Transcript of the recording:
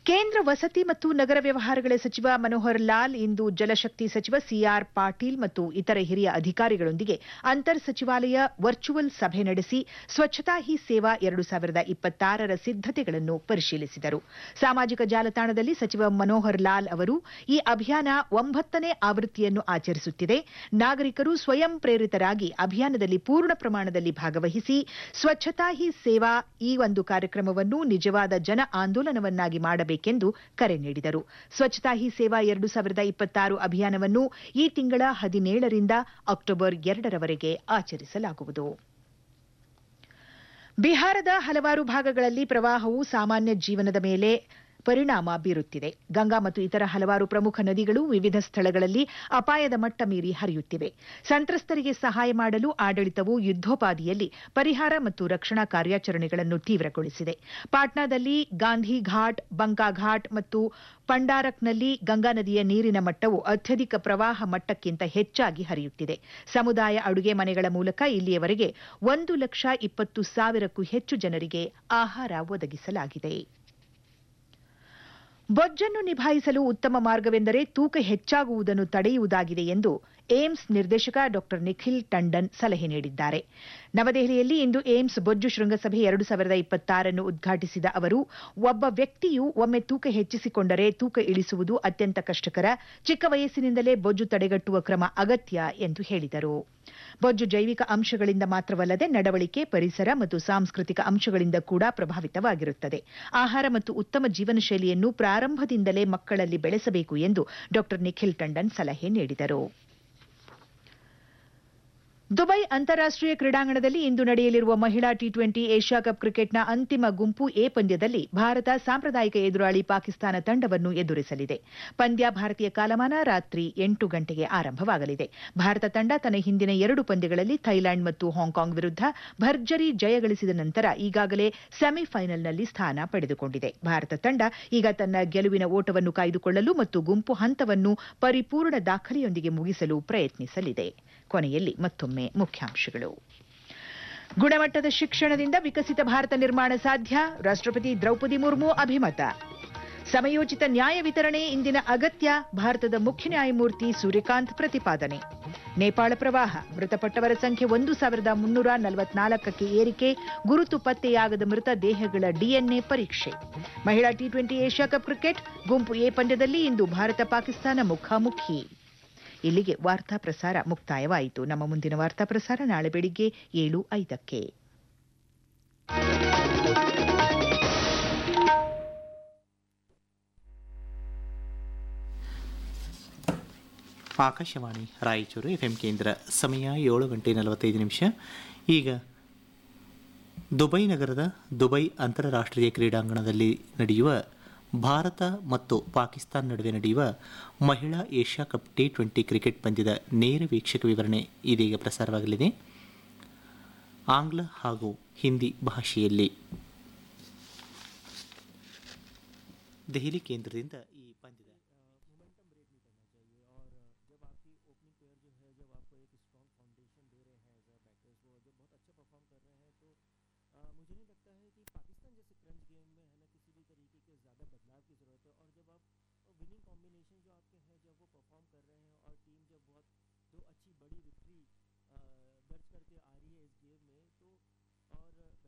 ಕೇಂದ್ರ ವಸತಿ ಮತ್ತು ನಗರ ವ್ಯವಹಾರಗಳ ಸಚಿವ ಮನೋಹರ್ ಲಾಲ್ ಇಂದು ಜಲಶಕ್ತಿ ಸಚಿವ ಸಿಆರ್ ಪಾಟೀಲ್ ಮತ್ತು ಇತರ ಹಿರಿಯ ಅಧಿಕಾರಿಗಳೊಂದಿಗೆ ಅಂತರ್ ಸಚಿವಾಲಯ ವರ್ಚುವಲ್ ಸಭೆ ನಡೆಸಿ ಸ್ವಚ್ಛತಾ ಹಿ ಸೇವಾ ಎರಡು ಸಾವಿರದ ಇಪ್ಪತ್ತಾರರ ಸಿದ್ದತೆಗಳನ್ನು ಪರಿಶೀಲಿಸಿದರು ಸಾಮಾಜಿಕ ಜಾಲತಾಣದಲ್ಲಿ ಸಚಿವ ಮನೋಹರ್ ಲಾಲ್ ಅವರು ಈ ಅಭಿಯಾನ ಒಂಬತ್ತನೇ ಆವೃತ್ತಿಯನ್ನು ಆಚರಿಸುತ್ತಿದೆ ನಾಗರಿಕರು ಸ್ವಯಂ ಪ್ರೇರಿತರಾಗಿ ಅಭಿಯಾನದಲ್ಲಿ ಪೂರ್ಣ ಪ್ರಮಾಣದಲ್ಲಿ ಭಾಗವಹಿಸಿ ಸ್ವಚ್ಛತಾ ಹಿ ಸೇವಾ ಈ ಒಂದು ಕಾರ್ಯಕ್ರಮವನ್ನು ನಿಜವಾದ ಜನ ಆಂದೋಲನವನ್ನಾಗಿ ಮಾಡಬೇಕೆಂದು ಕರೆ ನೀಡಿದರು ಸ್ವಚ್ಛತಾ ಹಿ ಸೇವಾ ಎರಡು ಸಾವಿರದ ಇಪ್ಪತ್ತಾರು ಅಭಿಯಾನವನ್ನು ಈ ತಿಂಗಳ ಹದಿನೇಳರಿಂದ ಅಕ್ಟೋಬರ್ ಎರಡರವರೆಗೆ ಆಚರಿಸಲಾಗುವುದು ಬಿಹಾರದ ಹಲವಾರು ಭಾಗಗಳಲ್ಲಿ ಪ್ರವಾಹವು ಸಾಮಾನ್ಯ ಜೀವನದ ಮೇಲೆ ಪರಿಣಾಮ ಬೀರುತ್ತಿದೆ ಗಂಗಾ ಮತ್ತು ಇತರ ಹಲವಾರು ಪ್ರಮುಖ ನದಿಗಳು ವಿವಿಧ ಸ್ಥಳಗಳಲ್ಲಿ ಅಪಾಯದ ಮಟ್ಟ ಮೀರಿ ಹರಿಯುತ್ತಿವೆ ಸಂತ್ರಸ್ತರಿಗೆ ಸಹಾಯ ಮಾಡಲು ಆಡಳಿತವು ಯುದ್ದೋಪಾದಿಯಲ್ಲಿ ಪರಿಹಾರ ಮತ್ತು ರಕ್ಷಣಾ ಕಾರ್ಯಾಚರಣೆಗಳನ್ನು ತೀವ್ರಗೊಳಿಸಿದೆ ಪಾಟ್ನಾದಲ್ಲಿ ಗಾಂಧಿ ಘಾಟ್ ಬಂಕಾ ಘಾಟ್ ಮತ್ತು ಪಂಡಾರಕ್ನಲ್ಲಿ ಗಂಗಾ ನದಿಯ ನೀರಿನ ಮಟ್ಟವು ಅತ್ಯಧಿಕ ಪ್ರವಾಹ ಮಟ್ಟಕ್ಕಿಂತ ಹೆಚ್ಚಾಗಿ ಹರಿಯುತ್ತಿದೆ ಸಮುದಾಯ ಅಡುಗೆ ಮನೆಗಳ ಮೂಲಕ ಇಲ್ಲಿಯವರೆಗೆ ಒಂದು ಲಕ್ಷ ಇಪ್ಪತ್ತು ಸಾವಿರಕ್ಕೂ ಹೆಚ್ಚು ಜನರಿಗೆ ಆಹಾರ ಒದಗಿಸಲಾಗಿದೆ ಬೊಜ್ಜನ್ನು ನಿಭಾಯಿಸಲು ಉತ್ತಮ ಮಾರ್ಗವೆಂದರೆ ತೂಕ ಹೆಚ್ಚಾಗುವುದನ್ನು ತಡೆಯುವುದಾಗಿದೆ ಎಂದು ಏಮ್ಸ್ ನಿರ್ದೇಶಕ ಡಾ ನಿಖಿಲ್ ಟಂಡನ್ ಸಲಹೆ ನೀಡಿದ್ದಾರೆ ನವದೆಹಲಿಯಲ್ಲಿ ಇಂದು ಏಮ್ಸ್ ಬೊಜ್ಜು ಶೃಂಗಸಭೆ ಎರಡು ಸಾವಿರದ ಇಪ್ಪತ್ತಾರನ್ನು ಉದ್ಘಾಟಿಸಿದ ಅವರು ಒಬ್ಬ ವ್ಯಕ್ತಿಯು ಒಮ್ಮೆ ತೂಕ ಹೆಚ್ಚಿಸಿಕೊಂಡರೆ ತೂಕ ಇಳಿಸುವುದು ಅತ್ಯಂತ ಕಷ್ಟಕರ ಚಿಕ್ಕ ವಯಸ್ಸಿನಿಂದಲೇ ಬೊಜ್ಜು ತಡೆಗಟ್ಟುವ ಕ್ರಮ ಅಗತ್ಯ ಎಂದು ಹೇಳಿದರು ಬೊಜ್ಜು ಜೈವಿಕ ಅಂಶಗಳಿಂದ ಮಾತ್ರವಲ್ಲದೆ ನಡವಳಿಕೆ ಪರಿಸರ ಮತ್ತು ಸಾಂಸ್ಕೃತಿಕ ಅಂಶಗಳಿಂದ ಕೂಡ ಪ್ರಭಾವಿತವಾಗಿರುತ್ತದೆ ಆಹಾರ ಮತ್ತು ಉತ್ತಮ ಜೀವನ ಶೈಲಿಯನ್ನು ಪ್ರಾರಂಭದಿಂದಲೇ ಮಕ್ಕಳಲ್ಲಿ ಬೆಳೆಸಬೇಕು ಎಂದು ಡಾ ನಿಖಿಲ್ ಟಂಡನ್ ಸಲಹೆ ನೀಡಿದರು ದುಬೈ ಅಂತಾರಾಷ್ಟೀಯ ಕ್ರೀಡಾಂಗಣದಲ್ಲಿ ಇಂದು ನಡೆಯಲಿರುವ ಮಹಿಳಾ ಟಿ ಟ್ವೆಂಟಿ ಏಷ್ಯಾ ಕಪ್ ಕ್ರಿಕೆಟ್ನ ಅಂತಿಮ ಗುಂಪು ಎ ಪಂದ್ಯದಲ್ಲಿ ಭಾರತ ಸಾಂಪ್ರದಾಯಿಕ ಎದುರಾಳಿ ಪಾಕಿಸ್ತಾನ ತಂಡವನ್ನು ಎದುರಿಸಲಿದೆ ಪಂದ್ಯ ಭಾರತೀಯ ಕಾಲಮಾನ ರಾತ್ರಿ ಎಂಟು ಗಂಟೆಗೆ ಆರಂಭವಾಗಲಿದೆ ಭಾರತ ತಂಡ ತನ್ನ ಹಿಂದಿನ ಎರಡು ಪಂದ್ಯಗಳಲ್ಲಿ ಥೈಲ್ಯಾಂಡ್ ಮತ್ತು ಹಾಂಕಾಂಗ್ ವಿರುದ್ಧ ಭರ್ಜರಿ ಜಯ ಗಳಿಸಿದ ನಂತರ ಈಗಾಗಲೇ ಸೆಮಿಫೈನಲ್ನಲ್ಲಿ ಸ್ಥಾನ ಪಡೆದುಕೊಂಡಿದೆ ಭಾರತ ತಂಡ ಈಗ ತನ್ನ ಗೆಲುವಿನ ಓಟವನ್ನು ಕಾಯ್ದುಕೊಳ್ಳಲು ಮತ್ತು ಗುಂಪು ಹಂತವನ್ನು ಪರಿಪೂರ್ಣ ದಾಖಲೆಯೊಂದಿಗೆ ಮುಗಿಸಲು ಪ್ರಯತ್ನಿಸಲಿದೆ ಕೊನೆಯಲ್ಲಿ ಮತ್ತೊಮ್ಮೆ ಮುಖ್ಯಾಂಶಗಳು ಗುಣಮಟ್ಟದ ಶಿಕ್ಷಣದಿಂದ ವಿಕಸಿತ ಭಾರತ ನಿರ್ಮಾಣ ಸಾಧ್ಯ ರಾಷ್ಟ್ರಪತಿ ದ್ರೌಪದಿ ಮುರ್ಮು ಅಭಿಮತ ಸಮಯೋಚಿತ ನ್ಯಾಯ ವಿತರಣೆ ಇಂದಿನ ಅಗತ್ಯ ಭಾರತದ ಮುಖ್ಯ ನ್ಯಾಯಮೂರ್ತಿ ಸೂರ್ಯಕಾಂತ್ ಪ್ರತಿಪಾದನೆ ನೇಪಾಳ ಪ್ರವಾಹ ಮೃತಪಟ್ಟವರ ಸಂಖ್ಯೆ ಒಂದು ಸಾವಿರದ ಮುನ್ನೂರ ನಲವತ್ನಾಲ್ಕಕ್ಕೆ ಏರಿಕೆ ಗುರುತು ಪತ್ತೆಯಾಗದ ಮೃತ ದೇಹಗಳ ಡಿಎನ್ಎ ಪರೀಕ್ಷೆ ಮಹಿಳಾ T twenty Asia cup cricket ಗುಂಪು ಎ ಪಂದ್ಯದಲ್ಲಿ ಇಂದು ಭಾರತ ಪಾಕಿಸ್ತಾನ ಮುಖಾಮುಖಿ ಇಲ್ಲಿಗೆ ವಾರ್ತಾ ಪ್ರಸಾರ ಮುಕ್ತಾಯವಾಯಿತು ನಮ್ಮ ಮುಂದಿನ ವಾರ್ತಾ ಪ್ರಸಾರ ನಾಳೆ ಬೆಳಿಗ್ಗೆ ಏಳು ಐದಕ್ಕೆ ಆಕಾಶವಾಣಿ ರಾಯಚೂರು ಎಫ್ ಎಂ ಕೇಂದ್ರ ಸಮಯ ಏಳು ಗಂಟೆ ನಲವತ್ತೈದು ನಿಮಿಷ ಈಗ ದುಬೈ ನಗರದ ದುಬೈ ಅಂತಾರಾಷ್ಟ್ರೀಯ ಕ್ರೀಡಾಂಗಣದಲ್ಲಿ ನಡೆಯುವ ಭಾರತ ಮತ್ತು ಪಾಕಿಸ್ತಾನ ನಡುವೆ ನಡೆಯುವ ಮಹಿಳಾ Asia cup T twenty cricket ಪಂದ್ಯದ ನೇರ ವೀಕ್ಷಕ ವಿವರಣೆ ಇದೀಗ ಪ್ರಸಾರವಾಗಲಿದೆ ಆಂಗ್ಲ ಹಾಗೂ ಹಿಂದಿ ಭಾಷೆಯಲ್ಲಿ ದೆಹಲಿ ಕೇಂದ್ರದಿಂದ ಈ ಪಂದ್ಯದ मुझे नहीं लगता है कि पाकिस्तान जैसे क्रंच गेम में है ना किसी भी तरीके के ज़्यादा बदलाव की ज़रूरत है और जब आप विनिंग कॉम्बिनेशन जो आपके हैं जब वो परफॉर्म कर रहे हैं और टीम जब बहुत दो अच्छी बड़ी विक्ट्री दर्ज करके आ रही है इस गेम में तो और